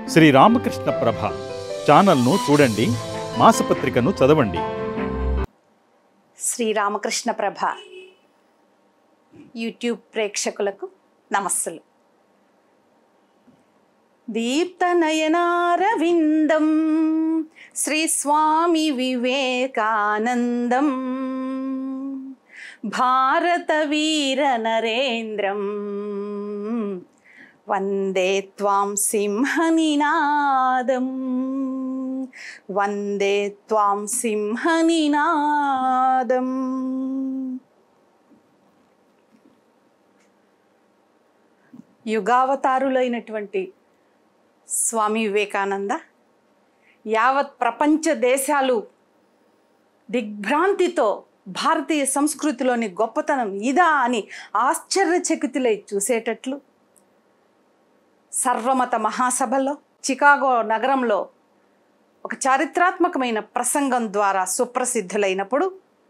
శ్రీ రామకృష్ణ ప్రభ ఛానల్ను చూడండి మాసపత్రికను చదవండి శ్రీరామకృష్ణ ప్రభ యూట్యూబ్ ప్రేక్షకులకు నమస్సులు దీప్తనయనారవిందం శ్రీ స్వామి వివేకానందం భారత వీర నరేంద్రం వందే త్వాం సింహనినాదం వందే త్వాం సింహనినాదం యుగావతారులైనటువంటి స్వామి వివేకానంద యావత్ ప్రపంచ దేశాలు దిగ్భ్రాంతితో భారతీయ సంస్కృతిలోని గొప్పతనం ఇదా అని ఆశ్చర్యచకితులై చూసేటట్లు సర్వమత మహాసభలో చికాగో నగరంలో ఒక చారిత్రాత్మకమైన ప్రసంగం ద్వారా సుప్రసిద్ధులైనప్పుడు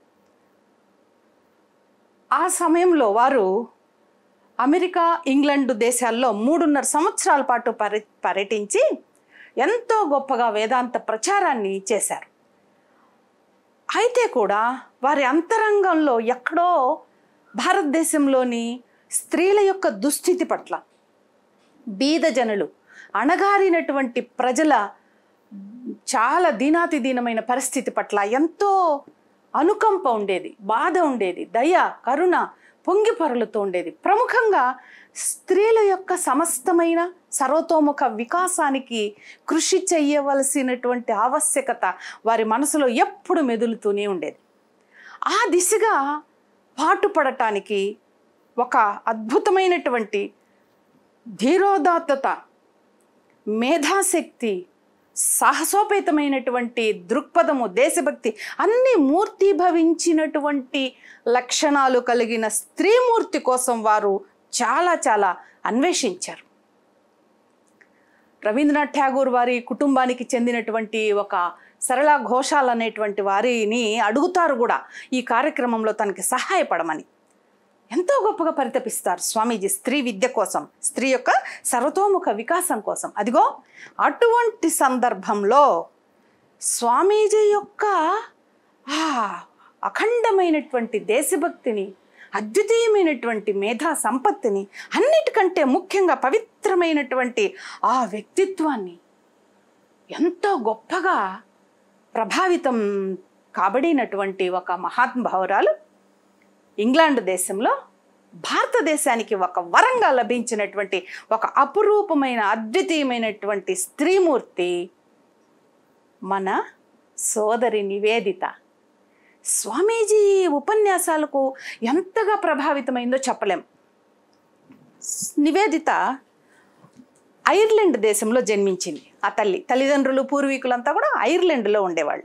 ఆ సమయంలో వారు అమెరికా ఇంగ్లాండ్ దేశాల్లో మూడున్నర సంవత్సరాల పాటు పర్య పర్యటించి ఎంతో గొప్పగా వేదాంత ప్రచారాన్ని చేశారు అయితే కూడా వారి అంతరంగంలో ఎక్కడో భారతదేశంలోని స్త్రీల యొక్క దుస్థితి పట్ల బీద జనులు అణగారినటువంటి ప్రజల చాలా దీనాతి దీనమైన పరిస్థితి పట్ల ఎంతో అనుకంప ఉండేది బాధ ఉండేది దయ కరుణ పొంగి పొరలుతూ ఉండేది ప్రముఖంగా స్త్రీల యొక్క సమస్తమైన సర్వతోముఖ వికాసానికి కృషి చెయ్యవలసినటువంటి ఆవశ్యకత వారి మనసులో ఎప్పుడు మెదులుతూనే ఉండేది ఆ దిశగా పాటుపడటానికి ఒక అద్భుతమైనటువంటి ధీరోదాత్తత మేధాశక్తి సాహసోపేతమైనటువంటి దృక్పథము దేశభక్తి అన్ని మూర్తిభవించినటువంటి లక్షణాలు కలిగిన స్త్రీమూర్తి కోసం వారు చాలా చాలా అన్వేషించారు రవీంద్రనాథ్ ఠాగూర్ వారి కుటుంబానికి చెందినటువంటి ఒక సరళ ఘోషాల్ అనేటువంటి వారిని అడుగుతారు కూడా ఈ కార్యక్రమంలో తనకి సహాయపడమని ఎంతో గొప్పగా పరితపిస్తారు స్వామీజీ స్త్రీ విద్య కోసం స్త్రీ యొక్క సర్వతోముఖ వికాసం కోసం అదిగో అటువంటి సందర్భంలో స్వామీజీ యొక్క ఆ అఖండమైనటువంటి దేశభక్తిని అద్వితీయమైనటువంటి మేధా సంపత్తిని అన్నిటికంటే ముఖ్యంగా పవిత్రమైనటువంటి ఆ వ్యక్తిత్వాన్ని ఎంతో గొప్పగా ప్రభావితం కాబడినటువంటి ఒక మహాత్మభావురాలు ఇంగ్లాండ్ దేశంలో భారతదేశానికి ఒక వరంగా లభించినటువంటి ఒక అపురూపమైన అద్వితీయమైనటువంటి స్త్రీమూర్తి మన సోదరి నివేదిత స్వామీజీ ఉపన్యాసాలకు ఎంతగా ప్రభావితమైందో చెప్పలేం నివేదిత ఐర్లాండ్ దేశంలో జన్మించింది ఆ తల్లి తల్లిదండ్రులు పూర్వీకులంతా కూడా ఐర్లాండ్లో ఉండేవాళ్ళు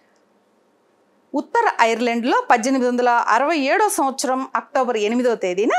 ఉత్తర ఐర్లాండ్లో పద్దెనిమిది వందల అరవై ఏడో సంవత్సరం అక్టోబర్ ఎనిమిదో తేదీన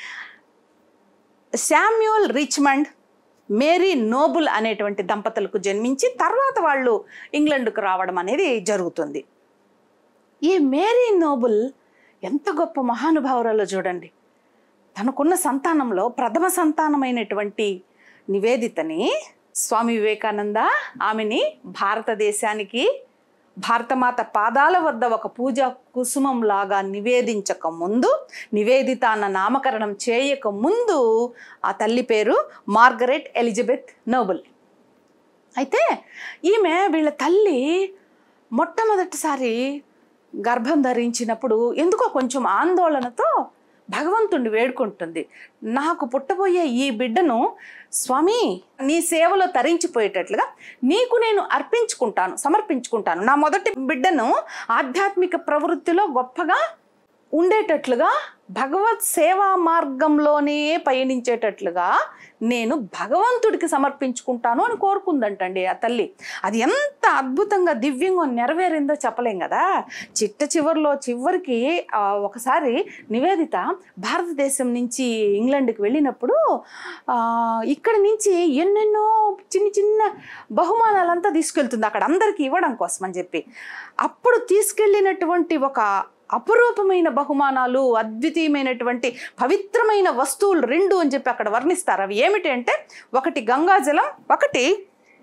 శామ్యూల్ రిచ్మండ్ మేరీ నోబుల్ అనేటువంటి దంపతులకు జన్మించి తర్వాత వాళ్ళు ఇంగ్లాండ్కు రావడం అనేది జరుగుతుంది ఈ మేరీ నోబుల్ ఎంత గొప్ప మహానుభావురాలో చూడండి తనకున్న సంతానంలో ప్రథమ సంతానమైనటువంటి నివేదితని స్వామి వివేకానంద ఆమెని భారతదేశానికి భారతమాత పాదాల వద్ద ఒక పూజా కుసుమం లాగా నివేదించక ముందు నివేదిత అన్న నామకరణం చేయక ముందు ఆ తల్లి పేరు మార్గరెట్ ఎలిజబెత్ నోబుల్ అయితే ఈమె వీళ్ళ తల్లి మొట్టమొదటిసారి గర్భం ధరించినప్పుడు ఎందుకో కొంచెం ఆందోళనతో భగవంతుణ్ణి వేడుకుంటుంది నాకు పుట్టబోయే ఈ బిడ్డను స్వామి నీ సేవలో తరించిపోయేటట్లుగా నీకు నేను అర్పించుకుంటాను సమర్పించుకుంటాను నా మొదటి బిడ్డను ఆధ్యాత్మిక ప్రవృత్తిలో గొప్పగా ఉండేటట్లుగా భగవత్ సేవా మార్గంలోనే పయనించేటట్లుగా నేను భగవంతుడికి సమర్పించుకుంటాను అని కోరుకుందంటండి ఆ తల్లి అది ఎంత అద్భుతంగా దివ్యంగా నెరవేరిందో చెప్పలేం కదా చిట్ట చివరిలో చివరికి ఆ, ఒకసారి నివేదిత భారతదేశం నుంచి ఇంగ్లాండ్కి వెళ్ళినప్పుడు ఆ, ఇక్కడి నుంచి ఎన్నెన్నో చిన్న చిన్న బహుమానాలంతా తీసుకెళ్తుంది అక్కడ అందరికీ ఇవ్వడం కోసం అని చెప్పి అప్పుడు తీసుకెళ్ళినటువంటి ఒక అపురూపమైన బహుమానాలు అద్వితీయమైనటువంటి పవిత్రమైన వస్తువులు రెండు అని చెప్పి అక్కడ వర్ణిస్తారు అవి ఏమిటి అంటే ఒకటి గంగాజలం ఒకటి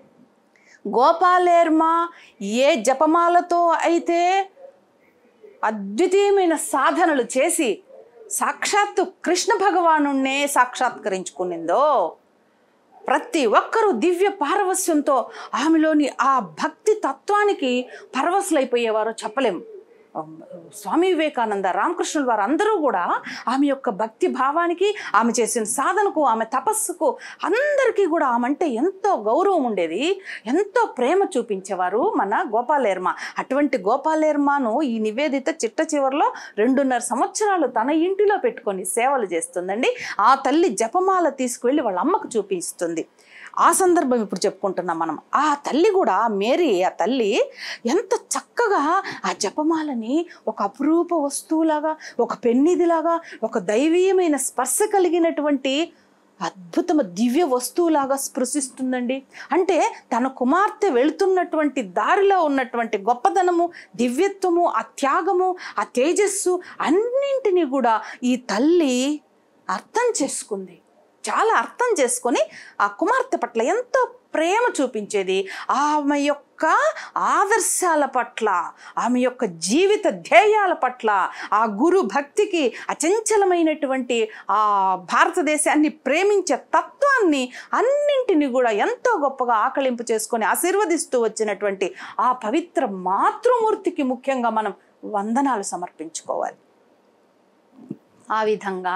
గోపాలేర్మ ఏ జపమాలతో అయితే అద్వితీయమైన సాధనలు చేసి సాక్షాత్తు కృష్ణ భగవానుణ్ణే సాక్షాత్కరించుకునిందో ప్రతి ఒక్కరూ దివ్య పారవస్యంతో ఆమెలోని ఆ భక్తి తత్వానికి పరవశులైపోయేవారో చెప్పలేం స్వామి వివేకానంద రామకృష్ణుల వారు అందరూ కూడా ఆమె యొక్క భక్తి భావానికి ఆమె చేసిన సాధనకు ఆమె తపస్సుకు అందరికీ కూడా ఆమె అంటే ఎంతో గౌరవం ఉండేది ఎంతో ప్రేమ చూపించేవారు మన గోపాలేర్మ అటువంటి గోపాలేర్మను ఈ నివేదిత చిట్ట చివరిలో రెండున్నర సంవత్సరాలు తన ఇంటిలో పెట్టుకొని సేవలు చేస్తుందండి ఆ తల్లి జపమాల తీసుకువెళ్ళి వాళ్ళ అమ్మకు చూపిస్తుంది ఆ సందర్భం ఇప్పుడు చెప్పుకుంటున్నాం మనం ఆ తల్లి కూడా మేరీ ఆ తల్లి ఎంత చక్కగా ఆ జపమాలని ఒక అపురూప వస్తువులాగా ఒక పెన్నిదిలాగా ఒక దైవీయమైన స్పర్శ కలిగినటువంటి అద్భుతమ దివ్య వస్తువులాగా స్పృశిస్తుందండి అంటే తన కుమార్తె వెళుతున్నటువంటి దారిలో ఉన్నటువంటి గొప్పదనము దివ్యత్వము ఆ త్యాగము ఆ తేజస్సు అన్నింటినీ కూడా ఈ తల్లి అర్థం చేసుకుంది చాలా అర్థం చేసుకొని ఆ కుమార్తె పట్ల ఎంతో ప్రేమ చూపించేది ఆమె యొక్క ఆదర్శాల పట్ల ఆమె యొక్క జీవిత ధ్యేయాల పట్ల ఆ గురు భక్తికి అచంచలమైనటువంటి ఆ భారతదేశాన్ని ప్రేమించే తత్వాన్ని అన్నింటినీ కూడా ఎంతో గొప్పగా ఆకలింపు చేసుకొని ఆశీర్వదిస్తూ వచ్చినటువంటి ఆ పవిత్ర మాతృమూర్తికి ముఖ్యంగా మనం వందనాలు సమర్పించుకోవాలి ఆ విధంగా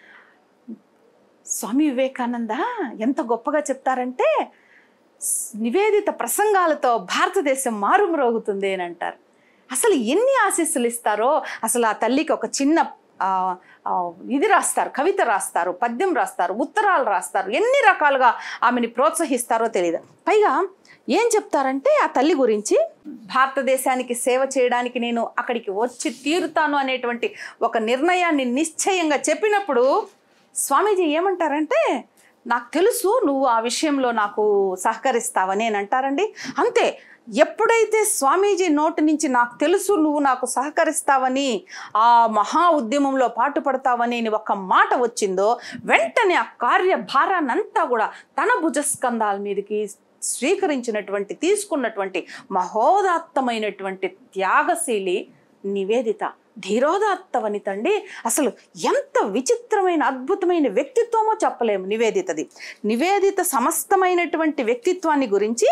స్వామి వివేకానంద ఎంత గొప్పగా చెప్తారంటే స్- నివేదిత ప్రసంగాలతో భారతదేశం మారుమ్రోగుతుంది అని అంటారు అసలు ఎన్ని ఆశీస్సులు ఇస్తారో అసలు ఆ తల్లికి ఒక చిన్న ఆ, ఆ, ఇది రాస్తారు కవిత రాస్తారు పద్యం రాస్తారు ఉత్తరాలు రాస్తారు ఎన్ని రకాలుగా ఆమెని ప్రోత్సహిస్తారో తెలియదు పైగా ఏం చెప్తారంటే ఆ తల్లి గురించి భారతదేశానికి సేవ చేయడానికి నేను అక్కడికి వచ్చి తీరుతాను అనేటువంటి ఒక నిర్ణయాన్ని నిశ్చయంగా చెప్పినప్పుడు స్వామీజీ ఏమంటారంటే నాకు తెలుసు నువ్వు ఆ విషయంలో నాకు సహకరిస్తావని అని అంటారండి అంతే ఎప్పుడైతే స్వామీజీ నోటి నుంచి నాకు తెలుసు నువ్వు నాకు సహకరిస్తావని ఆ మహా ఉద్యమంలో పాటుపడతావని అని ఒక మాట వచ్చిందో వెంటనే ఆ కార్యభారాన్నంతా కూడా తన భుజస్కంధాల మీదకి స్వీకరించినటువంటి తీసుకున్నటువంటి మహోదాత్తమైనటువంటి త్యాగశీలి నివేదిత ధీరోదాత్త వనితండి అసలు ఎంత విచిత్రమైన అద్భుతమైన వ్యక్తిత్వమో చెప్పలేము నివేదితది నివేదిత సమస్తమైనటువంటి వ్యక్తిత్వాన్ని గురించి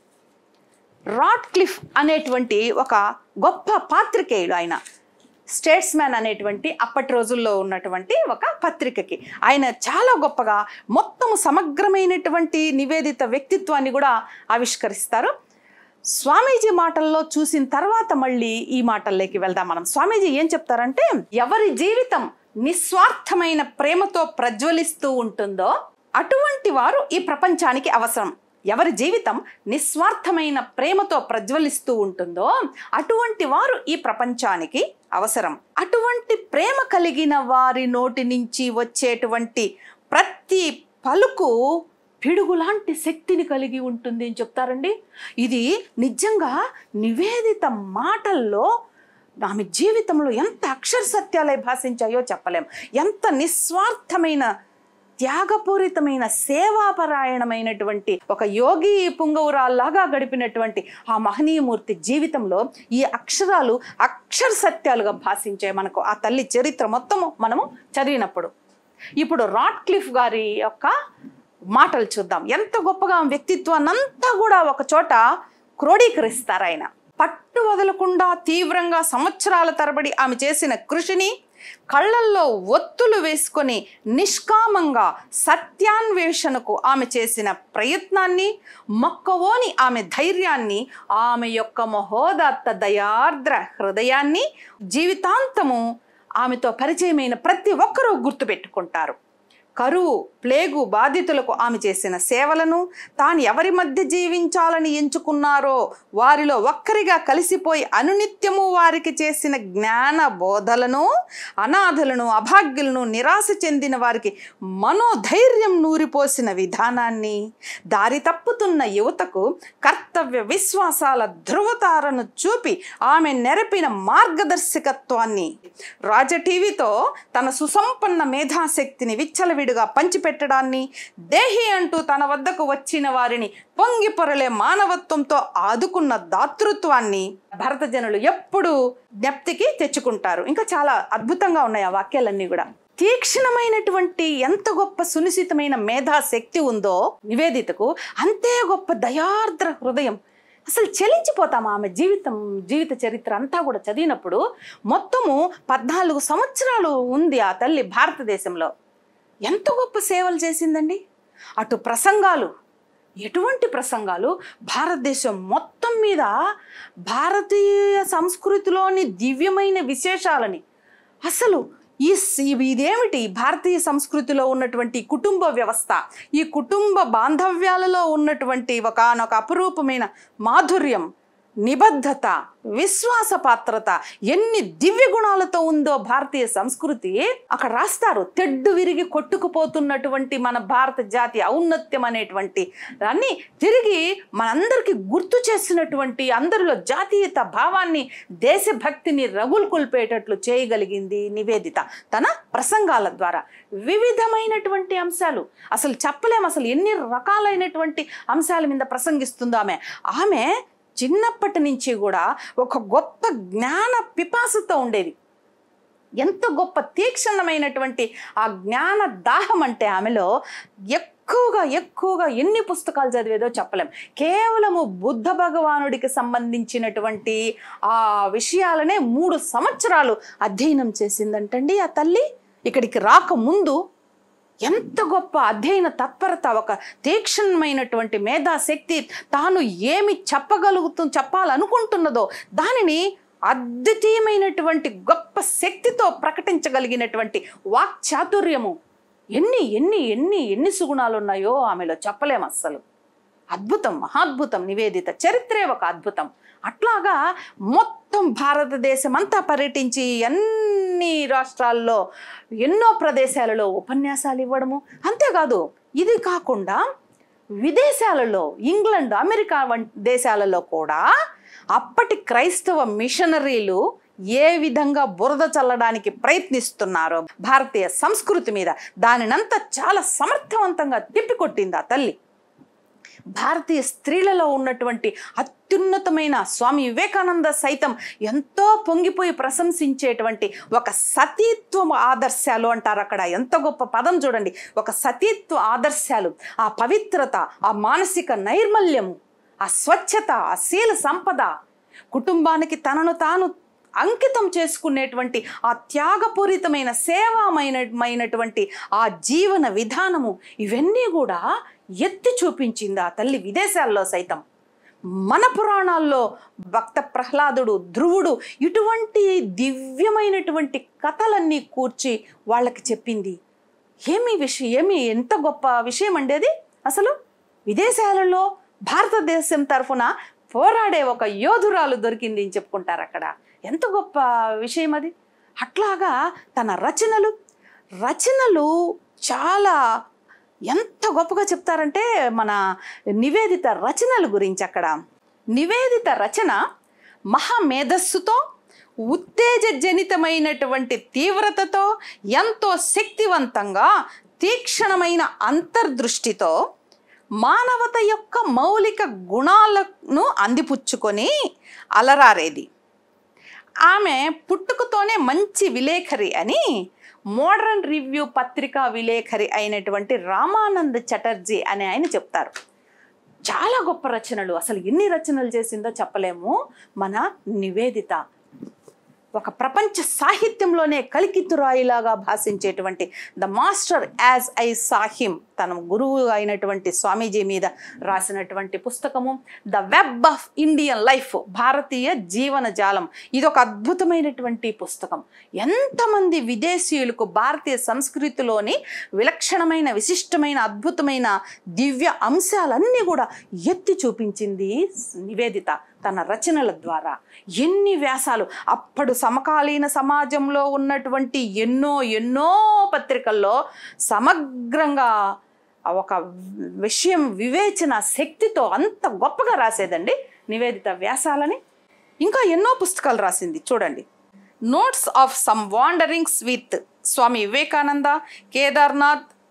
రాట్ క్లిఫ్ అనేటువంటి ఒక గొప్ప పాత్రికేయుడు ఆయన స్టేట్స్మ్యాన్ అనేటువంటి అప్పటి రోజుల్లో ఉన్నటువంటి ఒక పత్రికకి ఆయన చాలా గొప్పగా మొత్తము సమగ్రమైనటువంటి నివేదిత వ్యక్తిత్వాన్ని కూడా ఆవిష్కరిస్తారు స్వామీజీ మాటల్లో చూసిన తర్వాత మళ్ళీ ఈ మాటల్లోకి వెళ్దాం మనం స్వామీజీ ఏం చెప్తారంటే ఎవరి జీవితం నిస్వార్థమైన ప్రేమతో ప్రజ్వలిస్తూ ఉంటుందో అటువంటి వారు ఈ ప్రపంచానికి అవసరం ఎవరి జీవితం నిస్వార్థమైన ప్రేమతో ప్రజ్వలిస్తూ ఉంటుందో అటువంటి వారు ఈ ప్రపంచానికి అవసరం అటువంటి ప్రేమ కలిగిన వారి నోటి నుంచి వచ్చేటువంటి ప్రతి పలుకు పిడుగులాంటి శక్తిని కలిగి ఉంటుంది అని చెప్తారండి ఇది నిజంగా నివేదిత మాటల్లో ఆమె జీవితంలో ఎంత అక్షర సత్యాలే భాషించాయో చెప్పలేం ఎంత నిస్వార్థమైన త్యాగపూరితమైన సేవాపరాయణమైనటువంటి ఒక యోగి పుంగవురాల్లాగా గడిపినటువంటి ఆ మహనీయమూర్తి జీవితంలో ఈ అక్షరాలు అక్షర సత్యాలుగా భాషించాయి మనకు ఆ తల్లి చరిత్ర మొత్తము మనము చదివినప్పుడు ఇప్పుడు రాట్ క్లిఫ్ గారి యొక్క మాటలు చూద్దాం ఎంత గొప్పగా ఆమె వ్యక్తిత్వాన్ని అంతా కూడా ఒక చోట క్రోడీకరిస్తారు ఆయన పట్టు వదలకుండా తీవ్రంగా సంవత్సరాల తరబడి ఆమె చేసిన కృషిని కళ్ళల్లో ఒత్తులు వేసుకొని నిష్కామంగా సత్యాన్వేషణకు ఆమె చేసిన ప్రయత్నాన్ని మొక్కవోని ఆమె ధైర్యాన్ని ఆమె యొక్క మహోదాత్త దయార్ద్ర హృదయాన్ని జీవితాంతము ఆమెతో పరిచయమైన ప్రతి ఒక్కరూ గుర్తుపెట్టుకుంటారు కరువు ప్లేగు బాధితులకు ఆమె చేసిన సేవలను తాను ఎవరి మధ్య జీవించాలని ఎంచుకున్నారో వారిలో ఒక్కరిగా కలిసిపోయి అనునిత్యము వారికి చేసిన జ్ఞాన బోధలను అనాథలను అభాగ్యులను నిరాశ చెందిన వారికి మనోధైర్యం నూరిపోసిన విధానాన్ని దారి తప్పుతున్న యువతకు కర్తవ్య విశ్వాసాల ధృవతారను చూపి ఆమె నెరపిన మార్గదర్శకత్వాన్ని రాజ టీవీతో తన సుసంపన్న మేధాశక్తిని విచ్చలవిడిగా పంచిపెట్టి పెట్టడాన్ని దేహి అంటూ తన వద్దకు వచ్చిన వారిని పొంగి పొరలే మానవత్వంతో ఆదుకున్న దాతృత్వాన్ని భరత జనులు ఎప్పుడు జ్ఞప్తికి తెచ్చుకుంటారు ఇంకా చాలా అద్భుతంగా ఉన్నాయి ఆ వాక్యాలన్నీ కూడా తీక్షణమైనటువంటి ఎంత గొప్ప సునిశ్చితమైన మేధాశక్తి ఉందో నివేదితకు అంతే గొప్ప దయార్ద్ర హృదయం అసలు చలించిపోతాం ఆమె జీవితం జీవిత చరిత్ర అంతా కూడా చదివినప్పుడు మొత్తము పద్నాలుగు సంవత్సరాలు ఉంది ఆ తల్లి భారతదేశంలో ఎంత గొప్ప సేవలు చేసిందండి అటు ప్రసంగాలు ఎటువంటి ప్రసంగాలు భారతదేశం మొత్తం మీద భారతీయ సంస్కృతిలోని దివ్యమైన విశేషాలని అసలు ఈ స్- ఇవి- ఇదేమిటి భారతీయ సంస్కృతిలో ఉన్నటువంటి కుటుంబ వ్యవస్థ ఈ కుటుంబ బాంధవ్యాలలో ఉన్నటువంటి ఒకనొక అపురూపమైన మాధుర్యం నిబద్ధత విశ్వాసపాత్రత ఎన్ని దివ్య గుణాలతో ఉందో భారతీయ సంస్కృతి అక్కడ రాస్తారు తెడ్డు విరిగి కొట్టుకుపోతున్నటువంటి మన భారత జాతి ఔన్నత్యం అనేటువంటి దాన్ని తిరిగి మనందరికీ గుర్తు చేసినటువంటి అందరిలో జాతీయత భావాన్ని దేశభక్తిని రగులు కొల్పేటట్లు చేయగలిగింది నివేదిత తన ప్రసంగాల ద్వారా వివిధమైనటువంటి అంశాలు అసలు చెప్పలేం అసలు ఎన్ని రకాలైనటువంటి అంశాల మీద ప్రసంగిస్తుందో ఆమె ఆమె చిన్నప్పటి నుంచి కూడా ఒక గొప్ప జ్ఞాన పిపాసతో ఉండేది ఎంత గొప్ప తీక్షణమైనటువంటి ఆ జ్ఞాన దాహం అంటే ఆమెలో ఎక్కువగా ఎక్కువగా ఎన్ని పుస్తకాలు చదివేదో చెప్పలేం కేవలము బుద్ధ భగవానుడికి సంబంధించినటువంటి ఆ విషయాలనే మూడు సంవత్సరాలు అధ్యయనం చేసిందంటండి ఆ తల్లి ఇక్కడికి రాకముందు ఎంత గొప్ప అధ్యయన తత్పరత ఒక తీక్షణమైనటువంటి మేధాశక్తి తాను ఏమి చెప్పగలుగుతూ చెప్పాలనుకుంటున్నదో దానిని అద్వితీయమైనటువంటి గొప్ప శక్తితో ప్రకటించగలిగినటువంటి వాక్చాతుర్యము ఎన్ని ఎన్ని ఎన్ని ఎన్ని సుగుణాలు ఉన్నాయో ఆమెలో చెప్పలేం అస్సలు అద్భుతం మహాద్భుతం నివేదిత చరిత్రే ఒక అద్భుతం అట్లాగా మొత్తం భారతదేశం అంతా పర్యటించి అన్ని రాష్ట్రాల్లో ఎన్నో ప్రదేశాలలో ఉపన్యాసాలు ఇవ్వడము అంతేకాదు ఇది కాకుండా విదేశాలలో ఇంగ్లాండ్ అమెరికా వంటి దేశాలలో కూడా అప్పటి క్రైస్తవ మిషనరీలు ఏ విధంగా బురద చల్లడానికి ప్రయత్నిస్తున్నారో భారతీయ సంస్కృతి మీద దానినంతా చాలా సమర్థవంతంగా తిప్పికొట్టింది ఆ తల్లి భారతీయ స్త్రీలలో ఉన్నటువంటి అత్యున్నతమైన స్వామి వివేకానంద సైతం ఎంతో పొంగిపోయి ప్రశంసించేటువంటి ఒక సతీత్వం ఆదర్శాలు అంటారు అక్కడ ఎంత గొప్ప పదం చూడండి ఒక సతీత్వ ఆదర్శాలు ఆ పవిత్రత ఆ మానసిక నైర్మల్యము ఆ స్వచ్ఛత ఆ శీల సంపద కుటుంబానికి తనను తాను అంకితం చేసుకునేటువంటి ఆ త్యాగపూరితమైన సేవామైనటువంటి ఆ జీవన విధానము ఇవన్నీ కూడా ఎత్తి చూపించింది ఆ తల్లి విదేశాల్లో సైతం మన పురాణాల్లో భక్త ప్రహ్లాదుడు ధ్రువుడు ఇటువంటి దివ్యమైనటువంటి కథలన్నీ కూర్చి వాళ్ళకి చెప్పింది ఏమి విషయం ఏమి ఎంత గొప్ప విషయం అండి అది అసలు విదేశాలలో భారతదేశం తరఫున పోరాడే ఒక యోధురాలు దొరికింది అని చెప్పుకుంటారు అక్కడ ఎంత గొప్ప విషయం అది అట్లాగా తన రచనలు రచనలు చాలా ఎంత గొప్పగా చెప్తారంటే మన నివేదిత రచనల గురించి అక్కడ నివేదిత రచన మహామేధస్సుతో ఉత్తేజజనితమైనటువంటి తీవ్రతతో ఎంతో శక్తివంతంగా తీక్షణమైన అంతర్దృష్టితో మానవత యొక్క మౌలిక గుణాలను అందిపుచ్చుకొని అలరారేది ఆమె పుట్టుకతోనే మంచి విలేఖరి అని మోడర్న్ రివ్యూ పత్రికా విలేఖరి అయినటువంటి రామానంద్ చటర్జీ అని ఆయన చెప్తారు చాలా గొప్ప రచనలు అసలు ఎన్ని రచనలు చేసిందో చెప్పలేము మన నివేదిత ఒక ప్రపంచ సాహిత్యంలోనే కలికితురాయిలాగా భాషించేటువంటి the master as I saw him తన గురువు అయినటువంటి స్వామీజీ మీద రాసినటువంటి పుస్తకము the web of Indian life భారతీయ జీవన జాలం ఇది ఒక అద్భుతమైనటువంటి పుస్తకం ఎంతమంది విదేశీయులకు భారతీయ సంస్కృతిలోని విలక్షణమైన విశిష్టమైన అద్భుతమైన దివ్య అంశాలన్నీ కూడా ఎత్తి చూపించింది నివేదిత తన రచనల ద్వారా ఎన్ని వ్యాసాలు అప్పుడు సమకాలీన సమాజంలో ఉన్నటువంటి ఎన్నో ఎన్నో పత్రికల్లో సమగ్రంగా ఒక విషయం వివేచన శక్తితో అంత గొప్పగా రాసేదండి నివేదిత వ్యాసాలని ఇంకా ఎన్నో పుస్తకాలు రాసింది చూడండి notes of some wanderings with Swami Vivekananda Kedarnath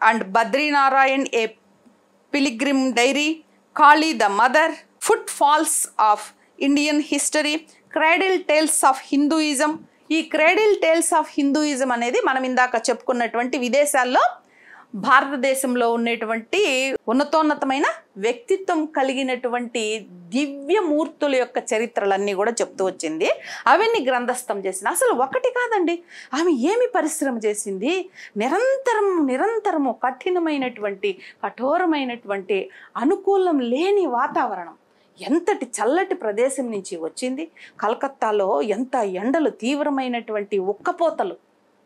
and Badrinarayan a pilgrim diary Kali the mother footfalls of Indian history cradle tales of Hinduism ఈ క్రైడిల్ టేల్స్ ఆఫ్ హిందూయిజం అనేది మనం ఇందాక చెప్పుకున్నటువంటి విదేశాల్లో భారతదేశంలో ఉండేటువంటి ఉన్నతోన్నతమైన వ్యక్తిత్వం కలిగినటువంటి దివ్యమూర్తుల యొక్క చరిత్రలన్నీ కూడా చెప్తూ వచ్చింది అవన్నీ గ్రంథస్థం చేసింది అసలు ఒకటి కాదండి ఆమె ఏమి పరిశ్రమ చేసింది నిరంతరం నిరంతరము కఠినమైనటువంటి కఠోరమైనటువంటి అనుకూలం లేని వాతావరణం ఎంతటి చల్లటి ప్రదేశం నుంచి వచ్చింది కలకత్తాలో ఎంత ఎండలు తీవ్రమైనటువంటి ఉక్కపోతలు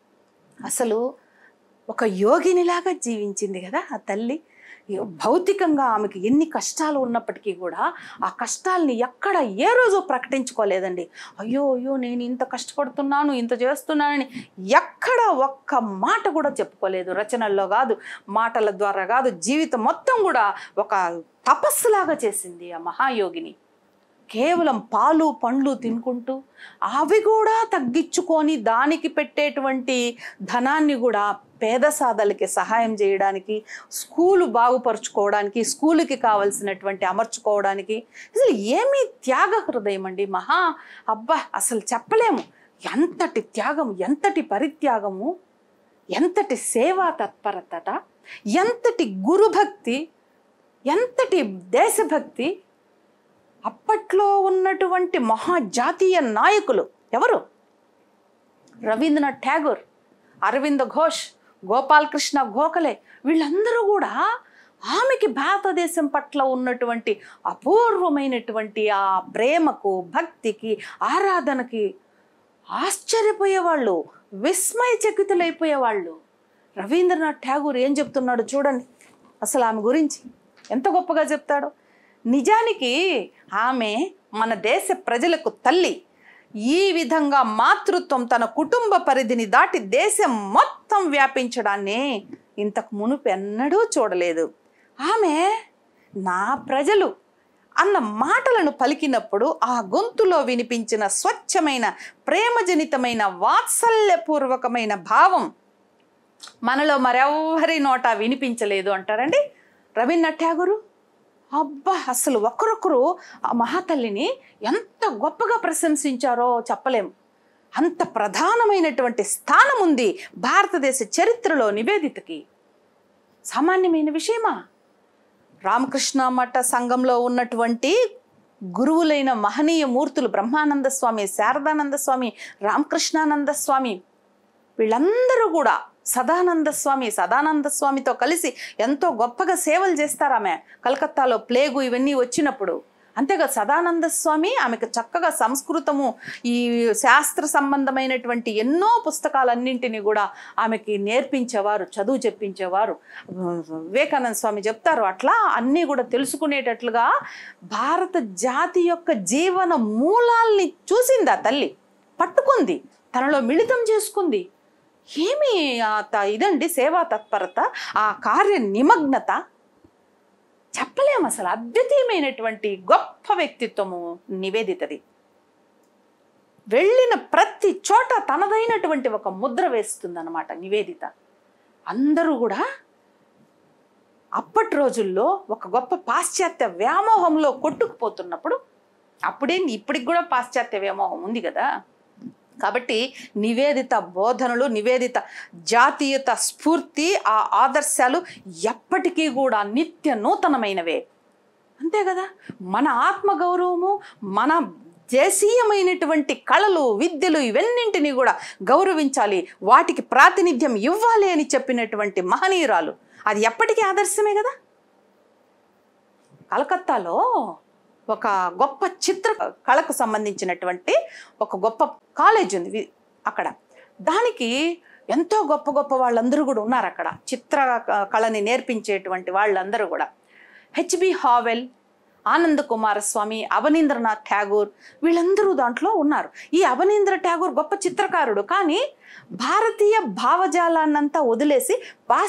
అసలు ఒక యోగినిలాగా జీవించింది కదా ఆ తల్లి భౌతికంగా ఆమెకి ఎన్ని కష్టాలు ఉన్నప్పటికీ కూడా ఆ కష్టాల్ని ఎక్కడ ఏ రోజు ప్రకటించుకోలేదండి అయ్యో అయ్యో నేను ఇంత కష్టపడుతున్నాను ఇంత చేస్తున్నానని ఎక్కడ ఒక్క మాట కూడా చెప్పుకోలేదు రచనల్లో కాదు మాటల ద్వారా కాదు జీవితం మొత్తం కూడా ఒక తపస్సులాగా చేసింది ఆ మహాయోగిని కేవలం పాలు పండ్లు తినుకుంటూ అవి కూడా తగ్గించుకొని దానికి పెట్టేటువంటి ధనాన్ని కూడా పేద సాధలకి సహాయం చేయడానికి స్కూలు బాగుపరుచుకోవడానికి స్కూలుకి కావలసినటువంటి అమర్చుకోవడానికి అసలు ఏమీ త్యాగ హృదయం అండి మహా అబ్బా అసలు చెప్పలేము ఎంతటి త్యాగం ఎంతటి పరిత్యాగము ఎంతటి సేవా తత్పరత ఎంతటి గురుభక్తి ఎంతటి దేశభక్తి అప్పట్లో ఉన్నటువంటి మహాజాతీయ నాయకులు ఎవరు రవీంద్రనాథ్ ఠాగూర్ అరవింద్ ఘోష్ గోపాలకృష్ణ గోఖలే వీళ్ళందరూ కూడా ఆమెకి భారతదేశం పట్ల ఉన్నటువంటి అపూర్వమైనటువంటి ఆ ప్రేమకు భక్తికి ఆరాధనకి ఆశ్చర్యపోయేవాళ్ళు విస్మయచకితులైపోయేవాళ్ళు రవీంద్రనాథ్ ఠాగూర్ ఏం చెప్తున్నాడు చూడండి అసలు ఆమె గురించి ఎంత గొప్పగా చెప్తాడో నిజానికి ఆమె మన దేశ ప్రజలకు తల్లి ఈ విధంగా మాతృత్వం తన కుటుంబ పరిధిని దాటి దేశం మొత్తం వ్యాపించడాన్ని ఇంతకు మునుపు ఎన్నడూ చూడలేదు ఆమె నా ప్రజలు అన్న మాటలను పలికినప్పుడు ఆ గొంతులో వినిపించిన స్వచ్ఛమైన ప్రేమజనితమైన వాత్సల్యపూర్వకమైన భావం మనలో మరెవ్వరి నోట వినిపించలేదు అంటారండి రవీంద్రనాథ్ ఠాగూరు అబ్బా అసలు ఒకరొకరు ఆ మహాతల్లిని ఎంత గొప్పగా ప్రశంసించారో చెప్పలేం అంత ప్రధానమైనటువంటి స్థానం ఉంది భారతదేశ చరిత్రలో నివేదితకి సామాన్యమైన విషయమా రామకృష్ణ మఠ సంఘంలో ఉన్నటువంటి గురువులైన మహనీయ మూర్తులు బ్రహ్మానంద స్వామి శారదానంద స్వామి రామకృష్ణానంద స్వామి వీళ్ళందరూ కూడా సదానంద స్వామి సదానంద స్వామితో కలిసి ఎంతో గొప్పగా సేవలు చేస్తారు ఆమె కలకత్తాలో ప్లేగు ఇవన్నీ వచ్చినప్పుడు అంతేగా సదానంద స్వామి ఆమెకు చక్కగా సంస్కృతము ఈ శాస్త్ర సంబంధమైనటువంటి ఎన్నో పుస్తకాలన్నింటినీ కూడా ఆమెకి నేర్పించేవారు చదువు చెప్పించేవారు వివేకానంద స్వామి చెప్తారు అట్లా అన్నీ కూడా తెలుసుకునేటట్లుగా భారత జాతి యొక్క జీవన మూలాల్ని చూసింది ఆ తల్లి పట్టుకుంది తనలో మిళితం చేసుకుంది ఏమి ఆ త- ఇదండి సేవా తత్పరత ఆ కార్య నిమగ్నత చెప్పలేం అసలు అద్వితీయమైనటువంటి గొప్ప వ్యక్తిత్వము నివేదితది వెళ్ళిన ప్రతి చోట తనదైనటువంటి ఒక ముద్ర వేస్తుందన్నమాట నివేదిత అందరూ కూడా అప్పటి రోజుల్లో ఒక గొప్ప పాశ్చాత్య వ్యామోహంలో కొట్టుకుపోతున్నప్పుడు అప్పుడేంది ఇప్పటికి కూడా పాశ్చాత్య వ్యామోహం ఉంది కదా కాబట్టి నివేదిత బోధనలు నివేదిత జాతీయత స్ఫూర్తి ఆ ఆదర్శాలు ఎప్పటికీ కూడా నిత్య నూతనమైనవే అంతే కదా మన ఆత్మగౌరవము మన దేశీయమైనటువంటి కళలు విద్యలు ఇవన్నింటినీ కూడా గౌరవించాలి వాటికి ప్రాతినిధ్యం ఇవ్వాలి అని చెప్పినటువంటి మహనీయురాలు అది ఎప్పటికీ ఆదర్శమే కదా కలకత్తాలో ఒక గొప్ప చిత్ర కళకు సంబంధించినటువంటి ఒక గొప్ప కాలేజ్ ఉంది వి- అక్కడ దానికి ఎంతో గొప్ప గొప్ప వాళ్ళందరూ కూడా ఉన్నారు అక్కడ చిత్ర క- కళని నేర్పించేటువంటి వాళ్ళందరూ కూడా హెచ్బి హావెల్ ఆనంద్ కుమారస్వామి అవనీంద్రనాథ్ ఠాగూర్ వీళ్ళందరూ దాంట్లో ఉన్నారు ఈ అవనీంద్ర ఠాగూర్ గొప్ప చిత్రకారుడు కానీ భారతీయ భావజాలాన్నంతా వదిలేసి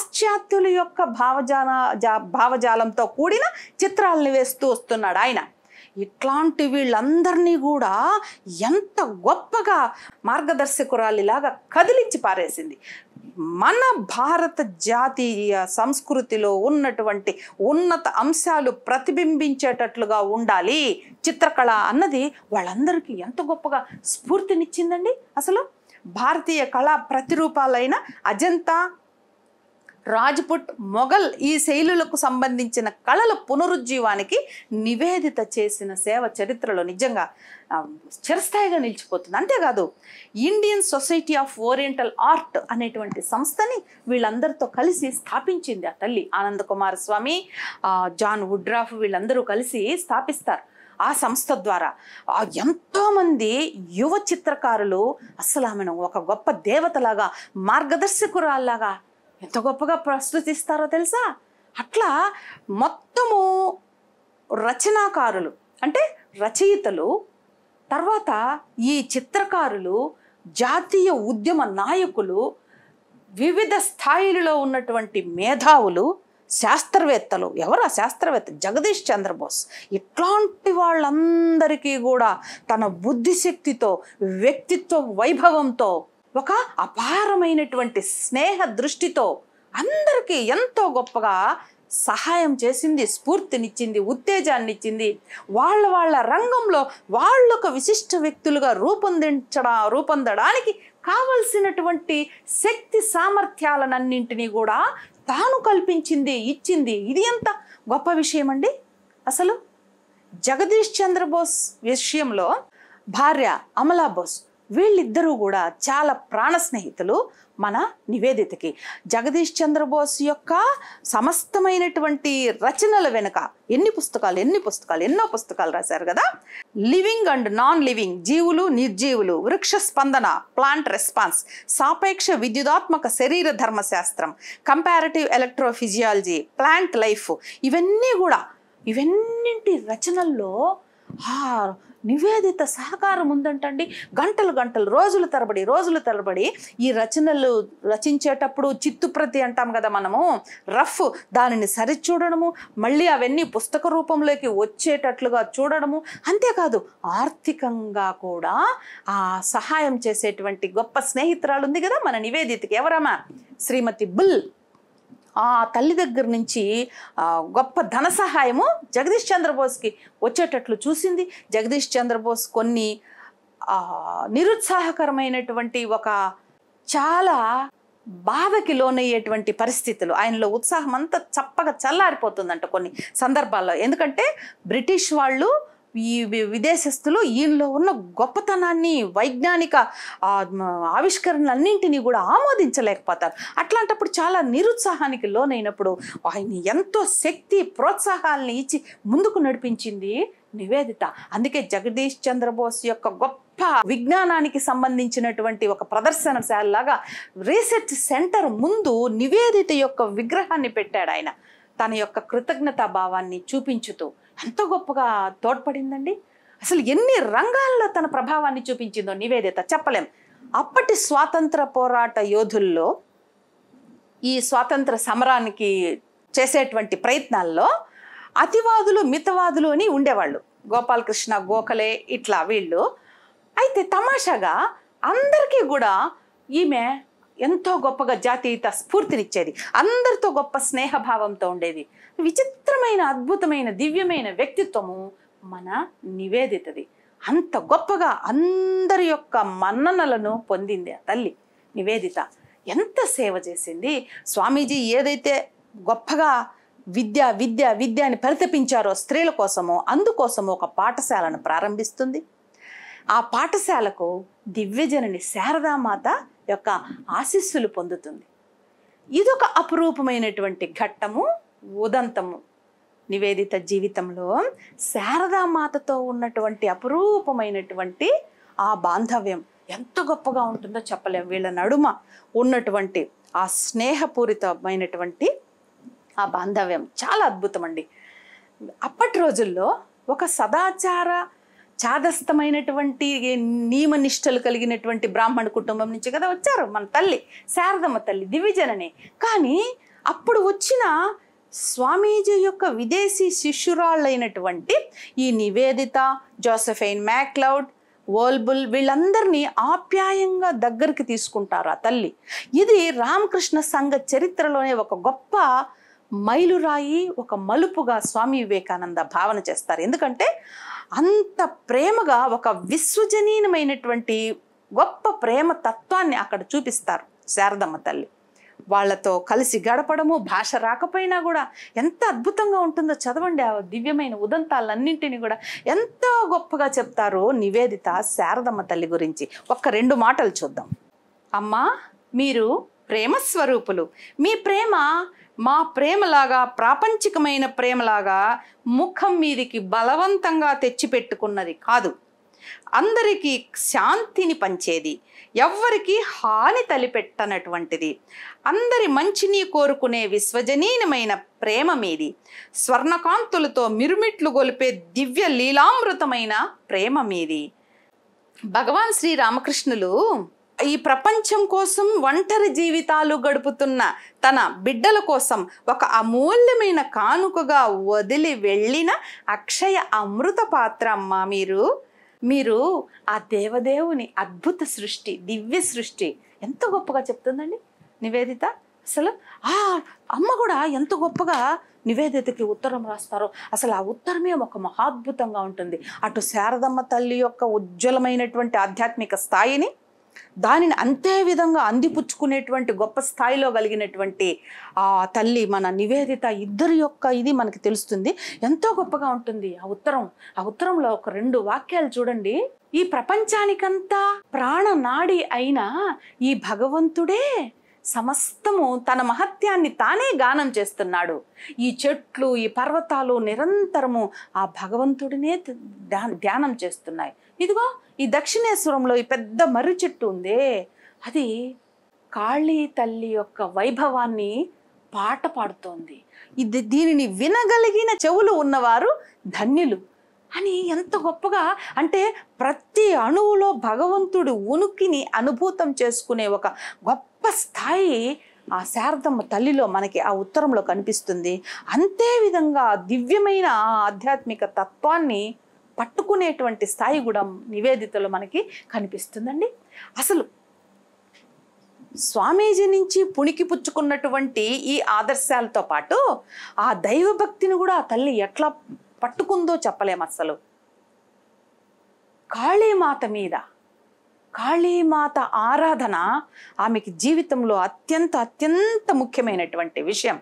పాశ్చాత్యుల యొక్క భావజాల జా- భావజాలంతో కూడిన చిత్రాలను వేస్తూ వస్తున్నాడు ఆయన ఇట్లాంటి వీళ్ళందరినీ కూడా ఎంత గొప్పగా మార్గదర్శకురాలిలాగా కదిలించి పారేసింది మన భారత జాతీయ సంస్కృతిలో ఉన్నటువంటి ఉన్నత అంశాలు ప్రతిబింబించేటట్లుగా ఉండాలి చిత్రకళ అన్నది వాళ్ళందరికీ ఎంత గొప్పగా స్ఫూర్తినిచ్చిందండి అసలు భారతీయ కళా ప్రతిరూపాలైన అజంతా రాజ్పుట్ మొఘల్ ఈ శైలులకు సంబంధించిన కళల పునరుజ్జీవానికి నివేదిత చేసిన సేవ చరిత్రలో నిజంగా ఆ, చిరస్థాయిగా నిలిచిపోతుంది అంతేకాదు Indian society of oriental art అనేటువంటి సంస్థని వీళ్ళందరితో కలిసి స్థాపించింది ఆ తల్లి ఆనంద కుమార స్వామి ఆ, జాన్ వుడ్రాఫ్ వీళ్ళందరూ కలిసి స్థాపిస్తారు ఆ సంస్థ ద్వారా ఆ ఎంతోమంది యువ చిత్రకారులు అసలు ఆమెను ఒక గొప్ప దేవతలాగా మార్గదర్శకురాల్లాగా ఎంత గొప్పగా ప్రస్తుతిస్తారో తెలుసా అట్లా మొత్తము రచనాకారులు అంటే రచయితలు తర్వాత ఈ చిత్రకారులు జాతీయ ఉద్యమ నాయకులు వివిధ స్థాయిలలో ఉన్నటువంటి మేధావులు శాస్త్రవేత్తలు ఎవరు ఆ శాస్త్రవేత్త జగదీష్ చంద్రబోస్ ఇట్లాంటి వాళ్ళందరికీ కూడా తన బుద్ధిశక్తితో వ్యక్తిత్వ వైభవంతో ఒక అపారమైనటువంటి స్నేహ దృష్టితో అందరికీ ఎంతో గొప్పగా సహాయం చేసింది స్ఫూర్తినిచ్చింది ఉత్తేజాన్ని ఇచ్చింది వాళ్ళ వాళ్ళ రంగంలో వాళ్ళొక విశిష్ట వ్యక్తులుగా రూపొందించడా రూపొందడానికి కావలసినటువంటి శక్తి సామర్థ్యాలనన్నింటినీ కూడా తాను కల్పించింది ఇచ్చింది ఇది ఎంత గొప్ప విషయం అండి అసలు జగదీష్ చంద్రబోస్ విషయంలో భార్య అమలా బోస్ వీళ్ళిద్దరూ కూడా చాలా ప్రాణ స్నేహితులు మన నివేదితకి జగదీష్ చంద్రబోస్ యొక్క సమస్తమైనటువంటి రచనల వెనుక ఎన్ని పుస్తకాలు ఎన్ని పుస్తకాలు ఎన్నో పుస్తకాలు రాశారు కదా లివింగ్ అండ్ నాన్ లివింగ్ జీవులు నిర్జీవులు వృక్ష స్పందన ప్లాంట్ రెస్పాన్స్ సాపేక్ష విద్యుదాత్మక శరీర ధర్మశాస్త్రం కంపారిటివ్ ఎలక్ట్రోఫిజియాలజీ ప్లాంట్ లైఫ్ ఇవన్నీ కూడా ఇవన్నింటి రచనల్లో ఆ నివేదిత సహకారం ఉందంటండి గంటలు గంటలు రోజుల తరబడి రోజుల తరబడి ఈ రచనలు రచించేటప్పుడు చిత్తుప్రతి అంటాం కదా మనము రఫ్ దానిని సరిచూడడము మళ్ళీ అవన్నీ పుస్తక రూపంలోకి వచ్చేటట్లుగా చూడడము అంతేకాదు ఆర్థికంగా కూడా ఆ సహాయం చేసేటువంటి గొప్ప స్నేహితురాలు ఉంది కదా మన నివేదితకి ఎవరమ్మా శ్రీమతి బుల్ ఆ తల్లి దగ్గర నుంచి ఆ, గొప్ప ధన సహాయము జగదీష్ చంద్రబోస్కి వచ్చేటట్లు చూసింది జగదీష్ చంద్రబోస్ కొన్ని ఆ, నిరుత్సాహకరమైనటువంటి ఒక చాలా బాధకి లోనయ్యేటువంటి పరిస్థితులు ఆయనలో ఉత్సాహం అంతా చప్పగా చల్లారిపోతుందంట కొన్ని సందర్భాల్లో ఎందుకంటే బ్రిటిష్ వాళ్ళు ఈ వి- విదేశస్తులు ఈయనలో ఉన్న గొప్పతనాన్ని వైజ్ఞానిక ఆ, మ- ఆవిష్కరణలన్నింటినీ కూడా ఆమోదించలేకపోతారు అట్లాంటప్పుడు చాలా నిరుత్సాహానికి లోనైనప్పుడు ఆయన ఎంతో శక్తి ప్రోత్సాహాలని ఇచ్చి ముందుకు నడిపించింది నివేదిత అందుకే జగదీష్ చంద్రబోస్ యొక్క గొప్ప విజ్ఞానానికి సంబంధించినటువంటి ఒక ప్రదర్శనశాలలాగా రీసెర్చ్ సెంటర్ ముందు నివేదిత యొక్క విగ్రహాన్ని పెట్టాడు ఆయన తన యొక్క కృతజ్ఞతా భావాన్ని చూపించుతూ ఎంత గొప్పగా తోడ్పడిందండి అసలు ఎన్ని రంగాల్లో తన ప్రభావాన్ని చూపించిందో నివేదిత చెప్పలేం అప్పటి స్వాతంత్ర పోరాట యోధుల్లో ఈ స్వాతంత్ర సమరానికి చేసేటువంటి ప్రయత్నాల్లో అతివాదులు మితవాదులు అని ఉండేవాళ్ళు గోపాలకృష్ణ గోఖలే ఇట్లా వీళ్ళు అయితే తమాషాగా అందరికీ కూడా ఈమె ఎంతో గొప్పగా జాతీయత స్ఫూర్తినిచ్చేది అందరితో గొప్ప స్నేహభావంతో ఉండేది విచిత్రమైన అద్భుతమైన దివ్యమైన వ్యక్తిత్వము మన నివేదితది అంత గొప్పగా అందరి యొక్క మన్ననలను పొందింది ఆ తల్లి నివేదిత ఎంత సేవ చేసింది స్వామీజీ ఏదైతే గొప్పగా విద్య విద్య విద్య అని పరితపించారో స్త్రీల కోసమో అందుకోసమో ఒక పాఠశాలను ప్రారంభిస్తుంది ఆ పాఠశాలకు దివ్యజనని శారదామాత యొక్క ఆశీస్సులు పొందుతుంది ఇదొక అపురూపమైనటువంటి ఘట్టము ఉదంతము నివేదిత జీవితంలో శారదామాతతో ఉన్నటువంటి అపురూపమైనటువంటి ఆ బాంధవ్యం ఎంత గొప్పగా ఉంటుందో చెప్పలేం వీళ్ళ నడుమ ఉన్నటువంటి ఆ స్నేహపూరితమైనటువంటి ఆ బాంధవ్యం చాలా అద్భుతం అండి అప్పటి రోజుల్లో ఒక సదాచార చాదస్తమైనటువంటి నియమ నిష్టలు కలిగినటువంటి బ్రాహ్మణ కుటుంబం నుంచి కదా వచ్చారు మన తల్లి శారదమ్మ తల్లి దివిజనని కానీ అప్పుడు వచ్చిన స్వామీజీ యొక్క విదేశీ శిష్యురాళ్ళైనటువంటి ఈ నివేదిత జోసఫైన్ మ్యాక్లౌడ్ వోల్బుల్ వీళ్ళందరినీ ఆప్యాయంగా దగ్గరికి తీసుకుంటారు ఆ తల్లి ఇది రామకృష్ణ సంఘ చరిత్రలోనే ఒక గొప్ప మైలురాయి ఒక మలుపుగా స్వామి వివేకానంద భావన చేస్తారు ఎందుకంటే అంత ప్రేమగా ఒక విశ్వజనీయమైనటువంటి గొప్ప ప్రేమ తత్వాన్ని అక్కడ చూపిస్తారు శారదమ్మ తల్లి వాళ్ళతో కలిసి గడపడము భాష రాకపోయినా కూడా ఎంత అద్భుతంగా ఉంటుందో చదవండి ఆ దివ్యమైన ఉదంతాలన్నింటినీ కూడా ఎంతో గొప్పగా చెప్తారు నివేదిత శారదమ్మ తల్లి గురించి ఒక్క రెండు మాటలు చూద్దాం అమ్మా మీరు ప్రేమ స్వరూపులు మీ ప్రేమ మా ప్రేమలాగా ప్రాపంచికమైన ప్రేమలాగా ముఖం మీదికి బలవంతంగా తెచ్చిపెట్టుకున్నది కాదు అందరికీ శాంతిని పంచేది ఎవ్వరికి హాని తలిపెట్టనటువంటిది అందరి మంచిని కోరుకునే విశ్వజనీయమైన ప్రేమ మీది స్వర్ణకాంతులతో మిరుమిట్లు గొలిపే దివ్య లీలామృతమైన ప్రేమ మీది భగవాన్ శ్రీ రామకృష్ణులు ఈ ప్రపంచం కోసం ఒంటరి జీవితాలు గడుపుతున్న తన బిడ్డల కోసం ఒక అమూల్యమైన కానుకగా వదిలి వెళ్ళిన అక్షయ అమృత పాత్ర అమ్మా మీరు మీరు ఆ దేవదేవుని అద్భుత సృష్టి దివ్య సృష్టి ఎంత గొప్పగా చెప్తుందండి నివేదిత అసలు ఆ అమ్మ కూడా ఎంత గొప్పగా నివేదితకి ఉత్తరం రాస్తారో అసలు ఆ ఉత్తరమే ఒక మహాద్భుతంగా ఉంటుంది అటు శారదమ్మ తల్లి యొక్క ఉజ్వలమైనటువంటి ఆధ్యాత్మిక స్థాయిని దానిని అంతే విధంగా అందిపుచ్చుకునేటువంటి గొప్ప స్థాయిలో కలిగినటువంటి ఆ తల్లి మన నివేదిత ఇద్దరి యొక్క ఇది మనకి తెలుస్తుంది ఎంతో గొప్పగా ఉంటుంది ఆ ఉత్తరం ఆ ఉత్తరంలో ఒక రెండు వాక్యాలు చూడండి ఈ ప్రపంచానికంతా ప్రాణనాడి అయిన ఈ భగవంతుడే సమస్తము తన మహత్యాన్ని తానే గానం చేస్తున్నాడు ఈ చెట్లు ఈ పర్వతాలు నిరంతరము ఆ భగవంతుడినే ధ్యా- ధ్యానం చేస్తున్నాయి ఇదిగో ఈ దక్షిణేశ్వరంలో ఈ పెద్ద మర్రి చెట్టు ఉందే అది కాళీ తల్లి యొక్క వైభవాన్ని పాట పాడుతోంది ఇది దీనిని వినగలిగిన చెవులు ఉన్నవారు ధన్యులు అని ఎంత గొప్పగా అంటే ప్రతి అణువులో భగవంతుడి ఉనికిని అనుభూతం చేసుకునే ఒక గొప్ప స్థాయి ఆ శారదమ్మ తల్లిలో మనకి ఆ ఉత్తరంలో కనిపిస్తుంది అంతే విధంగా దివ్యమైన ఆ ఆధ్యాత్మిక తత్వాన్ని పట్టుకునేటువంటి స్థాయి కూడా నివేదితలో మనకి కనిపిస్తుందండి అసలు స్వామీజీ నుంచి పుణికి పుచ్చుకున్నటువంటి ఈ ఆదర్శాలతో పాటు ఆ దైవభక్తిని కూడా ఆ తల్లి ఎట్లా పట్టుకుందో చెప్పలేం అసలు కాళీమాత మీద కాళీమాత ఆరాధన ఆమెకి జీవితంలో అత్యంత అత్యంత ముఖ్యమైనటువంటి విషయం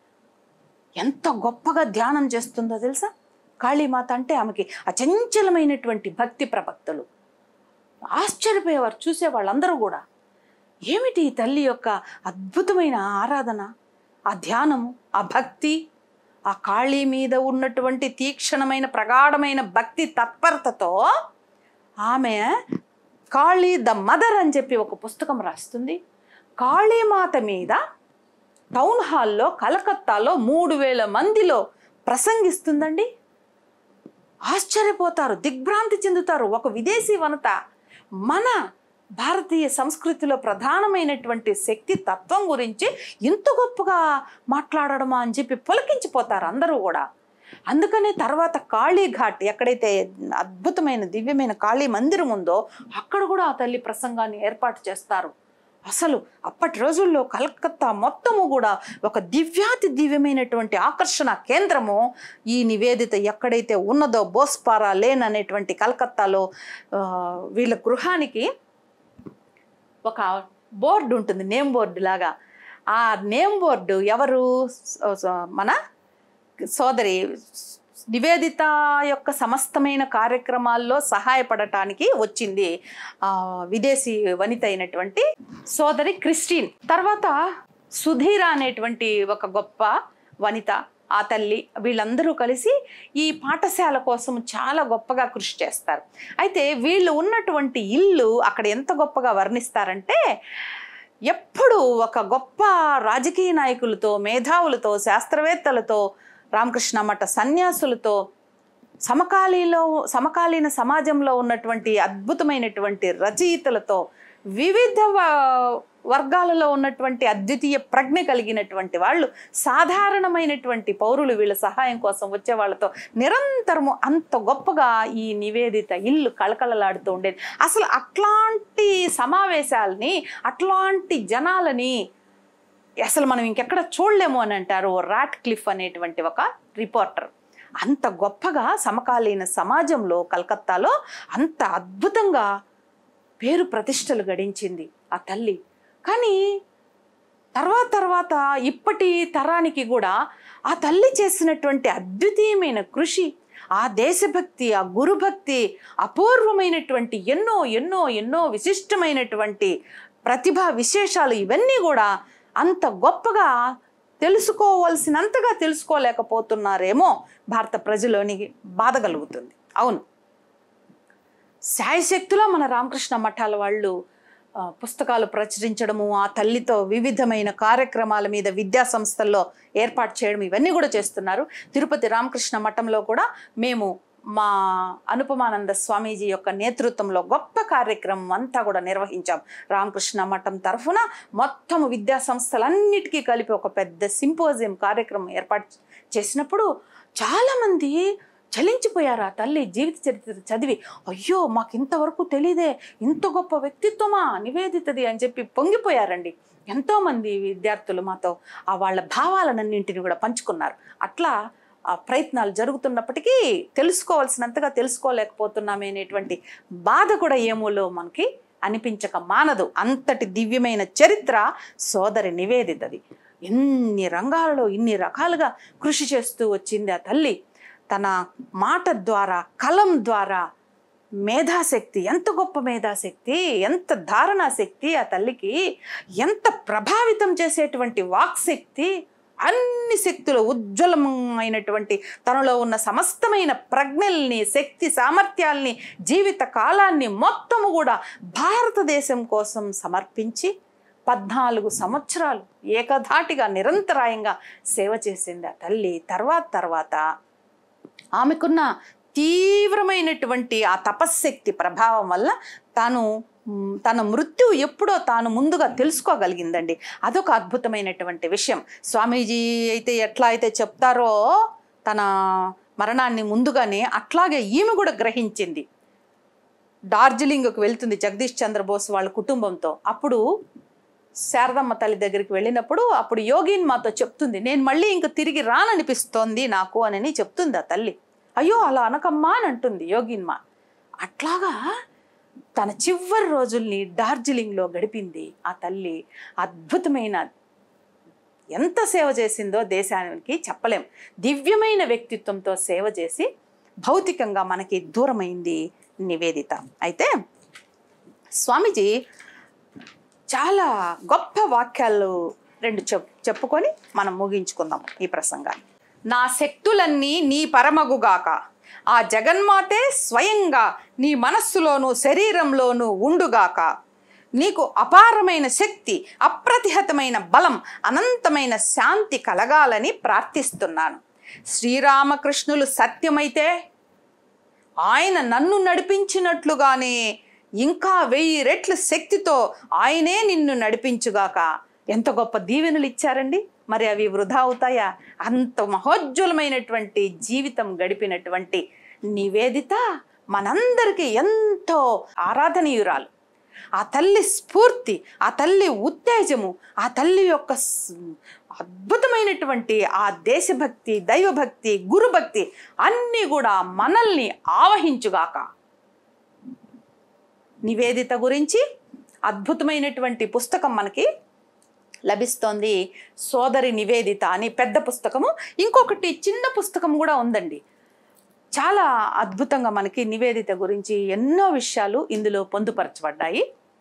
ఎంత గొప్పగా ధ్యానం చేస్తుందో తెలుసా కాళీమాత అంటే ఆమెకి అచంచలమైనటువంటి భక్తి ప్రభక్తులు ఆశ్చర్యపోయేవారు చూసే వాళ్ళందరూ కూడా ఏమిటి ఈ తల్లి యొక్క అద్భుతమైన ఆరాధన ఆ ధ్యానము ఆ భక్తి ఆ కాళీ మీద ఉన్నటువంటి తీక్షణమైన ప్రగాఢమైన భక్తి తత్పరతతో ఆమె కాళీ ద మదర్ అని చెప్పి ఒక పుస్తకం రాస్తుంది కాళీమాత మీద టౌన్ హాల్లో కలకత్తాలో మూడు వేల మందిలో ప్రసంగిస్తుందండి ఆశ్చర్యపోతారు దిగ్భ్రాంతి చెందుతారు ఒక విదేశీ వనత మన భారతీయ సంస్కృతిలో ప్రధానమైనటువంటి శక్తి తత్వం గురించి ఇంత గొప్పగా మాట్లాడడమా అని చెప్పి పులకించిపోతారు అందరూ కూడా అందుకనే తర్వాత కాళీఘాట్ ఎక్కడైతే అద్భుతమైన దివ్యమైన కాళీ మందిరం ఉందో అక్కడ కూడా ఆ తల్లి ప్రసంగాన్ని ఏర్పాటు చేస్తారు అసలు అప్పటి రోజుల్లో కలకత్తా మొత్తము కూడా ఒక దివ్యాతి దివ్యమైనటువంటి ఆకర్షణ కేంద్రము ఈ నివేదిత ఎక్కడైతే ఉన్నదో బోస్పారా లేన్ అనేటువంటి కలకత్తాలో ఆ, వీళ్ళ గృహానికి ఒక బోర్డు ఉంటుంది నేమ్ బోర్డు లాగా ఆ నేమ్ బోర్డు ఎవరు స- స- మన సోదరి నివేదిత యొక్క సమస్తమైన కార్యక్రమాల్లో సహాయపడటానికి వచ్చింది ఆ, విదేశీ వనిత అయినటువంటి సోదరి క్రిస్టిన్ తర్వాత సుధీర అనేటువంటి ఒక గొప్ప వనిత ఆ తల్లి వీళ్ళందరూ కలిసి ఈ పాఠశాల కోసం చాలా గొప్పగా కృషి చేస్తారు అయితే వీళ్ళు ఉన్నటువంటి ఇల్లు అక్కడ ఎంత గొప్పగా వర్ణిస్తారంటే ఎప్పుడు ఒక గొప్ప రాజకీయ నాయకులతో మేధావులతో శాస్త్రవేత్తలతో రామకృష్ణ మఠ సన్యాసులతో సమకాలీలో సమకాలీన సమాజంలో ఉన్నటువంటి అద్భుతమైనటువంటి రచయితలతో వివిధ వ- వర్గాలలో ఉన్నటువంటి అద్వితీయ ప్రజ్ఞ కలిగినటువంటి వాళ్ళు సాధారణమైనటువంటి పౌరులు వీళ్ళ సహాయం కోసం వచ్చే వాళ్ళతో నిరంతరము అంత గొప్పగా ఈ నివేదిత ఇల్లు కళకళలాడుతూ ఉండేది అసలు అట్లాంటి సమావేశాలని అట్లాంటి జనాలని అసలు మనం ఇంకెక్కడ చూడలేము అని అంటారు రాట్ క్లిఫ్ అనేటువంటి ఒక రిపోర్టర్ అంత గొప్పగా సమకాలీన సమాజంలో కలకత్తాలో అంత అద్భుతంగా పేరు ప్రతిష్టలు గడించింది ఆ తల్లి కానీ తర్వాత తర్వాత ఇప్పటి తరానికి కూడా ఆ తల్లి చేసినటువంటి అద్వితీయమైన కృషి ఆ దేశభక్తి ఆ గురుభక్తి అపూర్వమైనటువంటి ఎన్నో ఎన్నో ఎన్నో విశిష్టమైనటువంటి ప్రతిభా విశేషాలు ఇవన్నీ కూడా అంత గొప్పగా తెలుసుకోవలసినంతగా తెలుసుకోలేకపోతున్నారేమో భారత ప్రజలోని బాధ కలుగుతుంది అవును శాయశక్తిలో మన రామకృష్ణ మఠాల వాళ్ళు ఆ, పుస్తకాలు ప్రచురించడము ఆ తల్లితో వివిధమైన కార్యక్రమాల మీద విద్యా సంస్థల్లో ఏర్పాటు చేయడం ఇవన్నీ కూడా చేస్తున్నారు తిరుపతి రామకృష్ణ మఠంలో కూడా మేము మా అనుపమానంద స్వామీజీ యొక్క నేతృత్వంలో గొప్ప కార్యక్రమం అంతా కూడా నిర్వహించాం రామకృష్ణ మఠం తరఫున మొత్తం విద్యా సంస్థలన్నిటికీ కలిపి ఒక పెద్ద సింపోజియం కార్యక్రమం ఏర్పాటు చేసినప్పుడు చాలామంది చలించిపోయారు ఆ తల్లి జీవిత చరిత్ర చదివి అయ్యో మాకు ఇంతవరకు తెలియదే ఇంత గొప్ప వ్యక్తిత్వమా నివేదితది అని చెప్పి పొంగిపోయారండి ఎంతోమంది విద్యార్థులు మాతో ఆ వాళ్ళ భావాలన్నింటిని కూడా పంచుకున్నారు అట్లా ఆ ప్రయత్నాలు జరుగుతున్నప్పటికీ తెలుసుకోవాల్సినంతగా తెలుసుకోలేకపోతున్నామే అనేటువంటి బాధ కూడా ఏమోలో మనకి అనిపించక మానదు అంతటి దివ్యమైన చరిత్ర సోదరి నివేదితది ఎన్ని రంగాలలో ఇన్ని రకాలుగా కృషి చేస్తూ వచ్చింది ఆ తల్లి తన మాట ద్వారా కలం ద్వారా మేధాశక్తి ఎంత గొప్ప మేధాశక్తి ఎంత ధారణా శక్తి ఆ తల్లికి ఎంత ప్రభావితం చేసేటువంటి వాక్శక్తి అన్ని శక్తులు ఉజ్వలమైనటువంటి తనలో ఉన్న సమస్తమైన ప్రజ్ఞల్ని శక్తి సామర్థ్యాల్ని జీవిత కాలాన్ని మొత్తము కూడా భారతదేశం కోసం సమర్పించి పద్నాలుగు సంవత్సరాలు ఏకధాటిగా నిరంతరాయంగా సేవ చేసింది ఆ తల్లి తర్వాత తర్వాత ఆమెకున్న తీవ్రమైనటువంటి ఆ తపశ్శక్తి ప్రభావం వల్ల తాను మ్, తన మృత్యు ఎప్పుడో తాను ముందుగా తెలుసుకోగలిగిందండి అదొక అద్భుతమైనటువంటి విషయం స్వామీజీ అయితే ఎట్లా అయితే చెప్తారో తన మరణాన్ని ముందుగానే అట్లాగే ఈమె కూడా గ్రహించింది డార్జిలింగ్కు వెళ్తుంది జగదీష్ చంద్రబోస్ వాళ్ళ కుటుంబంతో అప్పుడు శారదమ్మ తల్లి దగ్గరికి వెళ్ళినప్పుడు అప్పుడు యోగిన్ మాతో చెప్తుంది నేను మళ్ళీ ఇంక తిరిగి రాననిపిస్తోంది నాకు అని చెప్తుంది ఆ తల్లి అయ్యో అలా అనకమ్మా అని అంటుంది యోగిన్మా అట్లాగా తన చివరి రోజుల్ని డార్జిలింగ్లో గడిపింది ఆ తల్లి అద్భుతమైన ఎంత సేవ చేసిందో దేశానికి చెప్పలేం దివ్యమైన వ్యక్తిత్వంతో సేవ చేసి భౌతికంగా మనకి దూరమైంది నివేదిత అయితే స్వామీజీ చాలా గొప్ప వాక్యాలు రెండు చెప్ చెప్పుకొని మనం ముగించుకుందాం ఈ ప్రసంగాన్ని నా శక్తులన్నీ నీ పరమగుగాక ఆ జగన్మాతే స్వయంగా నీ మనస్సులోను శరీరంలోనూ ఉండుగాక నీకు అపారమైన శక్తి అప్రతిహతమైన బలం అనంతమైన శాంతి కలగాలని ప్రార్థిస్తున్నాను శ్రీరామకృష్ణులు సత్యమైతే ఆయన నన్ను నడిపించినట్లుగానే ఇంకా వెయ్యి రెట్ల శక్తితో ఆయనే నిన్ను నడిపించుగాక ఎంత గొప్ప దీవెనలు ఇచ్చారండి మరి అవి వృధా అవుతాయా అంత మహోజ్వలమైనటువంటి జీవితం గడిపినటువంటి నివేదిత మనందరికీ ఎంతో ఆరాధనీయురాలు ఆ తల్లి స్ఫూర్తి ఆ తల్లి ఉత్తేజము ఆ తల్లి యొక్క స్- అద్భుతమైనటువంటి ఆ దేశభక్తి దైవభక్తి గురుభక్తి అన్నీ కూడా మనల్ని ఆవహించుగాక నివేదిత గురించి అద్భుతమైనటువంటి పుస్తకం మనకి లభిస్తోంది సోదరి నివేదిత అని పెద్ద పుస్తకము ఇంకొకటి చిన్న పుస్తకం కూడా ఉందండి చాలా అద్భుతంగా మనకి నివేదిత గురించి ఎన్నో విషయాలు ఇందులో పొందుపరచబడ్డాయి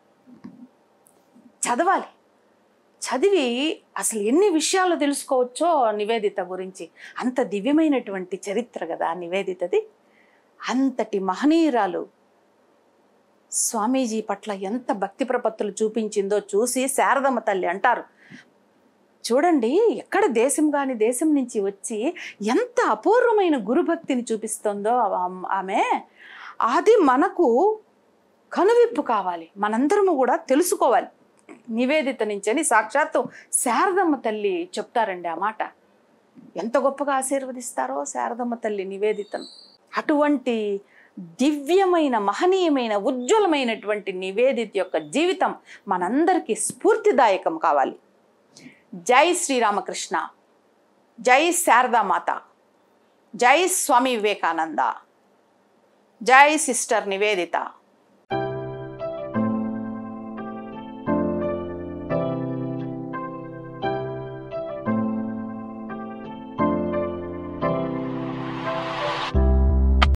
చదవాలి చదివి అసలు ఎన్ని విషయాలు తెలుసుకోవచ్చో నివేదిత గురించి అంత దివ్యమైనటువంటి చరిత్ర కదా నివేదితది అంతటి మహనీయురాలు స్వామీజీ పట్ల ఎంత భక్తి ప్రపత్తులు చూపించిందో చూసి శారదమ్మ తల్లి అంటారు చూడండి ఎక్కడ దేశం కాని దేశం నుంచి వచ్చి ఎంత అపూర్వమైన గురుభక్తిని చూపిస్తుందో ఆమ్- ఆమె అది మనకు కనువిప్పు కావాలి మనందరము కూడా తెలుసుకోవాలి నివేదిత నుంచి అని సాక్షాత్తు శారదమ్మ తల్లి చెప్తారండి ఆ మాట ఎంత గొప్పగా ఆశీర్వదిస్తారో శారదమ్మ తల్లి నివేదితను అటువంటి దివ్యమైన మహనీయమైన ఉజ్వలమైనటువంటి నివేదిత యొక్క జీవితం మనందరికీ స్ఫూర్తిదాయకం కావాలి జై శ్రీరామకృష్ణ జై శారదామాత జై స్వామి వివేకానంద జై సిస్టర్ నివేదిత